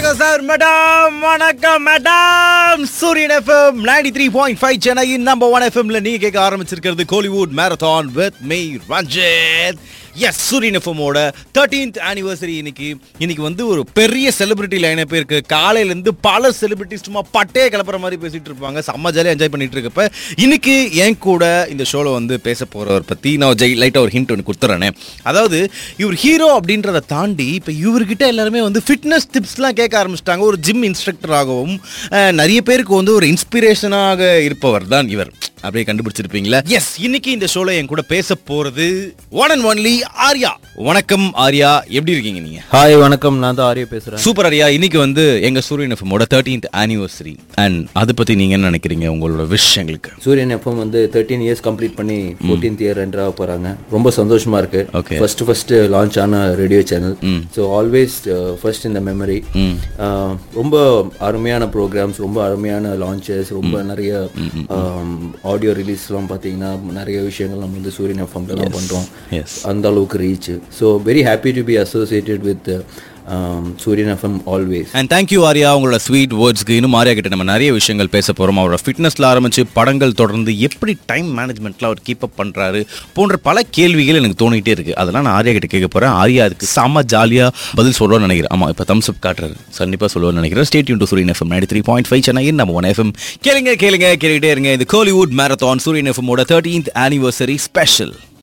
வணக்கம் sir madam வணக்கம் madam Suryan FM ninety three point five சென்னையின் நம்பர் ஒன் எஃப்எம்ல நீங்க கேட்க ஆரம்பிச்சிருக்கிறது Kollywood marathon with me Ranjith S Suryan எஃப்எம்மோட தேர்ட்டீன்த் ஆனிவர்சரி இன்னைக்கு இன்னைக்கு வந்து ஒரு பெரிய செலிபிரிட்டி லைனப் இருக்கு காலையில இருந்து பல செலிபிரிட்டிஸ் சும்மா பட்டே கிளப்புற மாதிரி பேசிட்டு இருப்பாங்க செம்ம ஜாலியாக என்ஜாய் பண்ணிட்டு இருக்கப்ப இன்னைக்கு என் கூட இந்த ஷோல வந்து பேச போறவர் பத்தி நான் ஜெய் லைட்டா ஒரு ஹிண்ட் ஒன்று கொடுத்துறேனே அதாவது இவர் ஹீரோ அப்படின்றத தாண்டி இப்போ இவர்கிட்ட எல்லாருமே வந்து ஃபிட்னஸ் டிப்ஸ்லாம் கேட்க ஆரம்பிச்சிட்டாங்க ஒரு ஜிம் இன்ஸ்ட்ரக்டராகவும் அஹ், நிறைய பேருக்கு வந்து ஒரு இன்ஸ்பிரேஷனாக இருப்பவர் தான் இவர் அப்படியே கண்டுபிடிச்சிருப்பீங்களா எஸ் இன்னைக்கு இந்த ஷோல என் கூட பேச போறது ஒன் அண்ட் ஒன்லி ஆர்யா வணக்கம் ஆர்யா எப்படி இருக்கீங்க நீங்க ஹாய் வணக்கம் நான் தான் ஆரிய பேசுறேன் சூப்பர் ஆர்யா இன்னைக்கு வந்து எங்க சூரியன் எஃப்எம்மோட தேர்ட்டீன்த் ஆனிவர்சரி அண்ட் அதை பத்தி நீங்க என்ன நினைக்கிறீங்க உங்களோட விஷ் எங்களுக்கு சூரியன் எஃப்எம் வந்து தேர்ட்டீன் இயர்ஸ் கம்ப்ளீட் பண்ணி ஃபோர்டீன்த் இயர் என்ட்ரு ஆக போறாங்க ரொம்ப சந்தோஷமா இருக்கு Okay. ஃபர்ஸ்ட் ஃபர்ஸ்ட் லான்ச் ஆன radio channel so always first இந்த மெமரி ரொம்ப அருமையான ப்ரோக்ராம்ஸ் ரொம்ப அருமையான லான்ச்சஸ் ரொம்ப நிறைய ஆடியோ ரிலீஸ்லாம் பார்த்தீங்கன்னா நிறைய விஷயங்கள் நம்ம வந்து சூரியன் எஃப்எம்ல தான் பண்றோம் எஸ் அந்த அளவுக்கு reach so very happy to be associated with Suryan FM always and thank you Arya உங்களோட ஸ்வீட் வேர்ட்ஸ்க்கு இன்னும் ஆர்யா கிட்ட நம்ம நிறைய விஷயங்கள் பேச போறோம் அவரோட ஃபிட்னஸ்ல ஆரம்பிச்சு படங்கள் தொடர்ந்து எப்படி டைம் மேனேஜ்மெண்ட்ல அவர் கீப் அப் பண்றாரு போன்ற பல கேள்விகள் எனக்கு தோணிட்டே இருக்கு அதெல்லாம் நான் ஆர்யா கிட்ட கேட்க போறேன் ஆர்யா அதுக்கு செம்ம ஜாலியா பதில் சொல்லுவான்னு நினைக்கிறேன் ஆமா இப்போ தம்ஸ் அப் காட்டுறாரு கண்டிப்பா சொல்லுவான்னு நினைக்கிறேன் ஸ்டேட் யூன் to Suryan FM ninety three point five Chennai நம்ம ஒன் எஃப்எம் கேளுங்க கேளுங்க கேட்டுக்கிட்டே இருங்க இது கோலிவுட் மேரத்தான் சூரியன் எஃப்எம்மோட தேர்ட்டீன்த் ஆனிவர்சரி ஸ்பெஷல்